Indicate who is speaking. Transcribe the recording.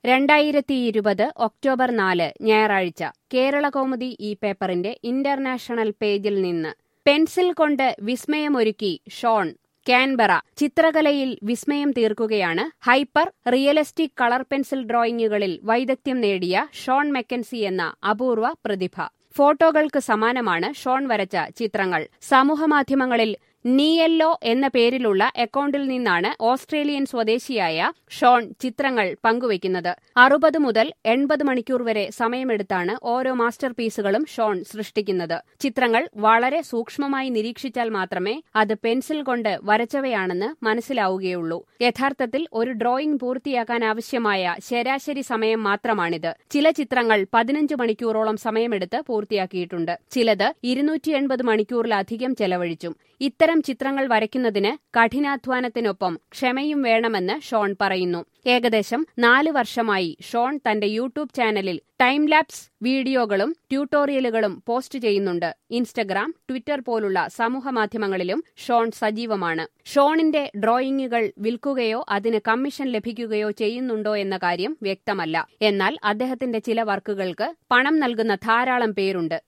Speaker 1: രണ്ടായിരത്തി ഇരുപത് ഒക്ടോബർ നാല് ഞായറാഴ്ച കേരളകൗമുദി ഈ പേപ്പറിന്റെ ഇന്റർനാഷണൽ പേജിൽ നിന്ന് പെൻസിൽ കൊണ്ട് വിസ്മയമൊരുക്കി ഷോൺ കാൻബറ ചിത്രകലയിൽ വിസ്മയം തീർക്കുകയാണ് ഹൈപ്പർ റിയലിസ്റ്റിക് കളർ പെൻസിൽ ഡ്രോയിങ്ങുകളിൽ വൈദഗ്ധ്യം നേടിയ ഷോൺ മെക്കൻസി എന്ന അപൂർവ പ്രതിഭ ഫോട്ടോകൾക്ക് സമാനമാണ് ഷോൺ വരച്ച ചിത്രങ്ങൾ സമൂഹമാധ്യമങ്ങളിൽ നീയെല്ലോ എന്ന പേരിലുള്ള അക്കൗണ്ടിൽ നിന്നാണ് ഓസ്ട്രേലിയൻ സ്വദേശിയായ ഷോൺ ചിത്രങ്ങൾ പങ്കുവയ്ക്കുന്നത് അറുപത് മുതൽ എൺപത് മണിക്കൂർ വരെ സമയമെടുത്താണ് ഓരോ മാസ്റ്റർ പീസുകളും ഷോൺ സൃഷ്ടിക്കുന്നത് ചിത്രങ്ങൾ വളരെ സൂക്ഷ്മമായി നിരീക്ഷിച്ചാൽ മാത്രമേ അത് പെൻസിൽ കൊണ്ട് വരച്ചവയാണെന്ന് മനസ്സിലാവുകയുള്ളൂ യഥാർത്ഥത്തിൽ ഒരു ഡ്രോയിംഗ് പൂർത്തിയാക്കാൻ ആവശ്യമായ ശരാശരി സമയം മാത്രമാണിത് ചില ചിത്രങ്ങൾ പതിനഞ്ച് മണിക്കൂറോളം സമയമെടുത്ത് പൂർത്തിയാക്കിയിട്ടുണ്ട് ചിലത് ഇരുന്നൂറ്റി എൺപത് മണിക്കൂറിലധികം ചെലവഴിച്ചും ഇത്തരം ചിത്രങ്ങൾ വരയ്ക്കുന്നതിന് കഠിനാധ്വാനത്തിനൊപ്പം ക്ഷമയും വേണമെന്ന് ഷോൺ പറയുന്നു ഏകദേശം നാല് വർഷമായി ഷോൺ തന്റെ യൂട്യൂബ് ചാനലിൽ ടൈം ലാപ്സ് വീഡിയോകളും ട്യൂട്ടോറിയലുകളും പോസ്റ്റ് ചെയ്യുന്നുണ്ട് ഇൻസ്റ്റഗ്രാം ട്വിറ്റർ പോലുള്ള സമൂഹമാധ്യമങ്ങളിലും ഷോൺ സജീവമാണ് ഷോണിന്റെ ഡ്രോയിങ്ങുകൾ വിൽക്കുകയോ അതിന് കമ്മീഷൻ ലഭിക്കുകയോ ചെയ്യുന്നുണ്ടോ എന്ന കാര്യം വ്യക്തമല്ല എന്നാൽ അദ്ദേഹത്തിന്റെ ചില വർക്കുകൾക്ക് പണം നൽകുന്ന ധാരാളം പേരുണ്ട്